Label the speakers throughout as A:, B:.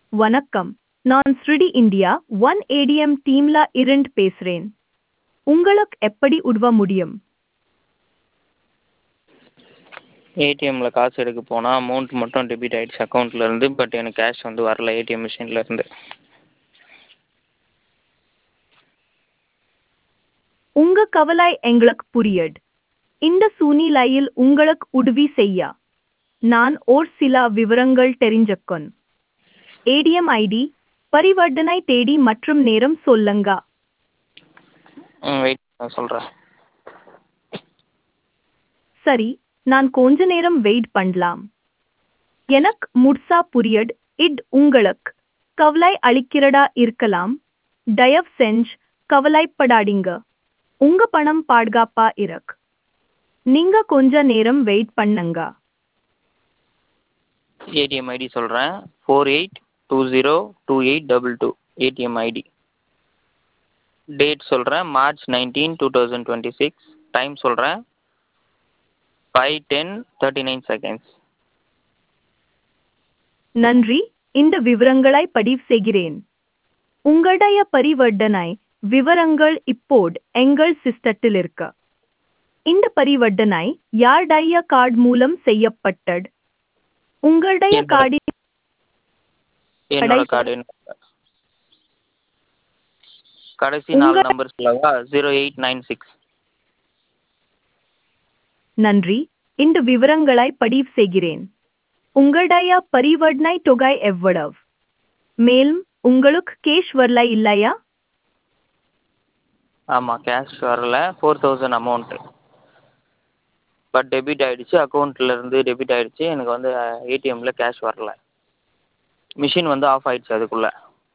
A: வணக்கம் நான் ஸ்ருடி இந்தியா ஒன் ஏடிஎம் டீம்ல இருந்து பேசுறேன் உங்களுக்கு எப்படி உதவ முடியும்
B: ஏடிஎம்மில் காசு எடுக்க போனால் அமௌண்ட் மட்டும் டெபிட் ஆகிடுச்சு அக்கௌண்ட்லேருந்து பட் எனக்கு கேஷ் வந்து வரல ஏடிஎம் மிஷின்லேருந்து
A: உங்க கவலை எங்களுக்கு புரியுது இந்த சூழ்நிலையில் உங்களுக்கு உதவி செய்ய நான் ஒரு சில விவரங்கள் தெரிஞ்சுக்கொன் ஏடிஎம் ஐடி பரிவர்த்தனை தேதி மற்றும் நேரம் சொல்லுங்க
B: ம் வெயிட் நான் சொல்கிறேன்
A: சரி நான் கொஞ்ச நேரம் வெயிட் பண்ணலாம் எனக்கு முழுசா புரியுது இட் உங்களுக்கு கவலை அளிக்கிறதா இருக்கலாம் தயவு செஞ்சு கவலைப்படாதீங்க உங்க பணம் பாதுகாப்பா இருக்கு நீங்க கொஞ்ச நேரம் வெயிட் பண்ணுங்க
B: ஏடிஎம் ஐடி சொல்கிறேன் four eight two zero two eight double two ATM ID date சொல்கிறேன் March nineteen two thousand twenty six time சொல்கிறேன் five ten thirty nine seconds
A: நன்றி இந்த விவரங்களை பதிவு செய்கிறேன் உங்களுடைய பரிவர்த்தனை விவரங்கள் இப்போது எங்கள் சிஸ்டத்தில் இருக்கு இந்த பரிவர்த்தனை யாருடைய கார்டு மூலம் செய்யப்பட்டது உங்களுடைய
B: என்னோட-
A: கார்டில்
B: என்னோட
A: கடைசி-
B: கார்டு கடைசி நாலு
A: உங்க-
B: நம்பர் சொல்லவா ஜீரோ எயிட் நைன் சிக்ஸ்
A: நன்றி இந்த விவரங்களை பதிவு செய்கிறேன் உங்களுடைய பரிவர்த்தனை தொகை எவ்வளவு மேலும் உங்களுக்கு கேஷ் வரல இல்லையா
B: ஆமாம் கேஷ் வரல four thousand amount but debit ஆகிடுச்சு அக்கௌண்ட்லேருந்து டெபிட் ஆகிடுச்சு எனக்கு வந்து ஏடிஎம்மில் கேஷ் வரல மிஷின் வந்து ஆஃப் ஆயிடுச்சு அதுக்குள்ளே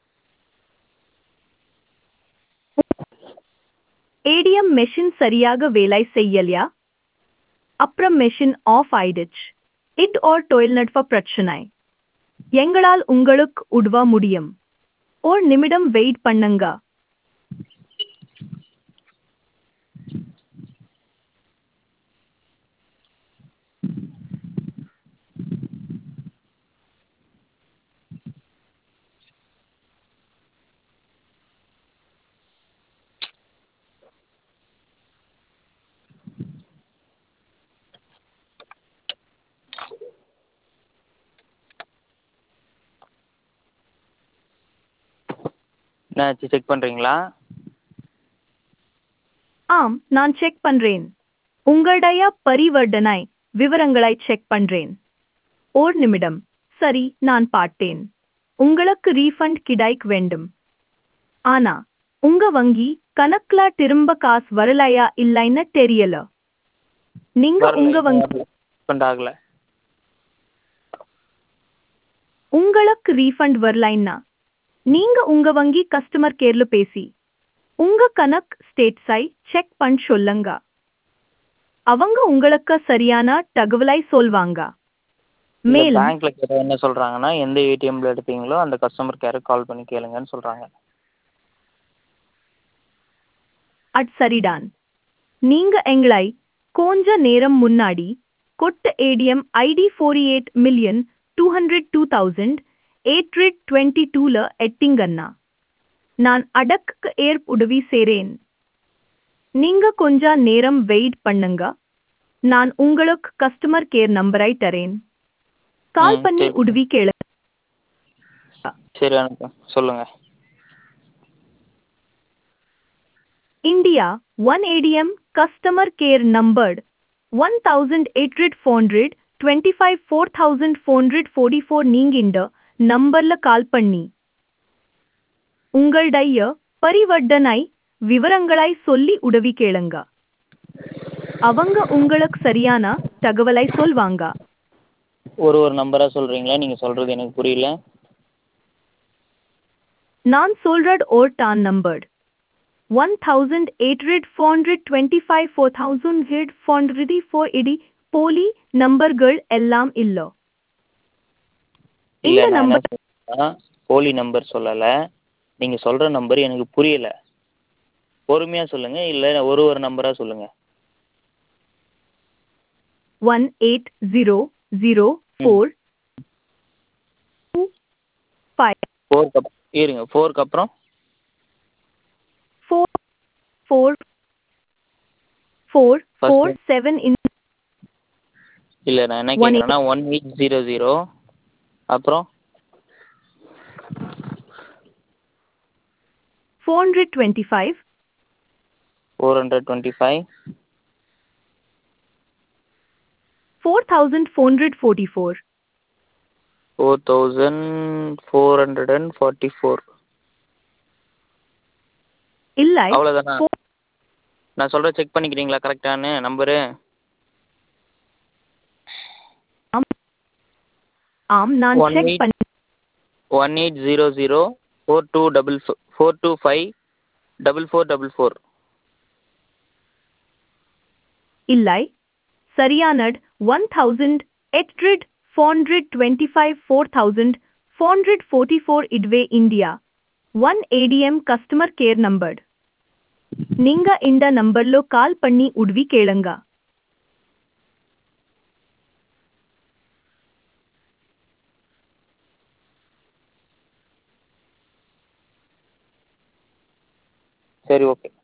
A: ஏடிஎம் மெஷின் சரியாக வேலை செய்யலையா அப்புறம் மெஷின் ஆஃப் ஆயிடுச்சு இட் ஓர் தொழில்நுட்ப பிரச்சனை எங்களால் உங்களுக்கு உதவ முடியும் ஒரு நிமிடம் வெயிட் பண்ணுங்க
B: என்னாச்சு செக் பண்ணுறீங்களா
A: ஆம் நான் செக் பண்றேன் உங்களுடைய பரிவர்த்தனை விவரங்களை செக் பண்றேன் ஒரு நிமிடம் சரி நான் பார்த்தேன் உங்களுக்கு ரீஃபண்ட் கிடைக்க வேண்டும் ஆனா உங்க வங்கி கணக்குல திரும்ப காசு வரலையா இல்லைன்னு தெரியல நீங்க உங்க வங்கி
B: ரீஃபண்ட் ஆகல
A: உங்களுக்கு ரீஃபண்ட் வரலைன்னா நீங்க உங்க வங்கி கஸ்டமர் கேர்ல பேசி உங்க கணக்கு ஸ்டேட்ஸை செக் பண்ண சொல்லுங்க அவங்க உங்களுக்கு சரியான தகவலை சொல்வாங்க மேலும்
B: பேங்க்ல கேட்ட என்ன சொல்றாங்கன்னா எந்த ஏடிஎம்ல எடுத்தீங்களோ அந்த கஸ்டமர் கேருக்கு கால் பண்ணி கேளுங்கன்னு சொல்றாங்க
A: அது சரிதான் நீங்க எங்களை கொஞ்ச நேரம் முன்னாடி கொட்ட ATM ID four eight million two hundred two thousand eight hundred twenty டூல எட்டிங்கண்ணா நான் அடக்கு ஏற் உதவி செய்றேன் நீங்க கொஞ்ச நேரம் வெயிட் பண்ணுங்க நான் உங்களுக்கு கஸ்டமர் கேர் நம்பரை தரேன் கால்
B: ம்,
A: பண்ணி
B: சரி.
A: உதவி கேளு
B: சரி அனுப்பு சொல்லுங்க
A: India 1 ADM customer care numbered 1800 25 4444 நீங்க இந்த நம்பர்ல கால் பண்ணி உங்களுடைய பரிவர்த்தனை விவரங்களை சொல்லி உதவி கேளுங்க அவங்க உங்களுக்கு சரியான தகவலை சொல்வாங்க
B: ஒரு ஒரு நம்பரா சொல்றீங்களா நீங்க சொல்றது எனக்கு புரியல
A: நான் சொல்றது or done number one thousand eight hundred four hundred twenty five four thousand eight four hundred four இடி போலி நம்பர்கள் எல்லாம் இல்ல
B: இல்ல
A: இந்த
B: நான் என்ன
A: நம்பர்
B: சொல்றேன்னா போலி நம்பர் சொல்லல நீங்க சொல்ற நம்பர் எனக்கு புரியல பொறுமையா சொல்லுங்க இல்ல ஒரு ஒரு நம்பரா சொல்லுங்க
A: one eight zero zero four two five
B: ஃபோருக்கு அப் இருங்க ஃபோருக்கு அப்புறம்
A: four four four
B: First
A: four
B: name.
A: seven in
B: இல்லை நான் என்ன
A: One eight-
B: கேட்குறேன்னா ஒன் எயிட் ஜீரோ ஜீரோ அப்புறம்
A: four hundred twenty five
B: four hundred twenty five
A: four thousand four hundred forty four
B: four thousand four hundred and forty four
A: இல்லை
B: அவ்வளோதானா
A: four
B: நான் சொல்கிற check பண்ணிக்கிறீங்களா கரெக்டானு நம்பரு
A: ஆம் நான்
B: One
A: செக்
B: eight-
A: பண்ணி
B: one eight zero zero four two double four two five double four double four
A: இல்லை சரியானட் one thousand eight hundred four hundred twenty five four thousand four hundred forty four இட்வே India one ATM customer care number நீங்க இந்த நம்பர்లో கால் பண்ணி உதவி கேளுங்க
B: சரி okay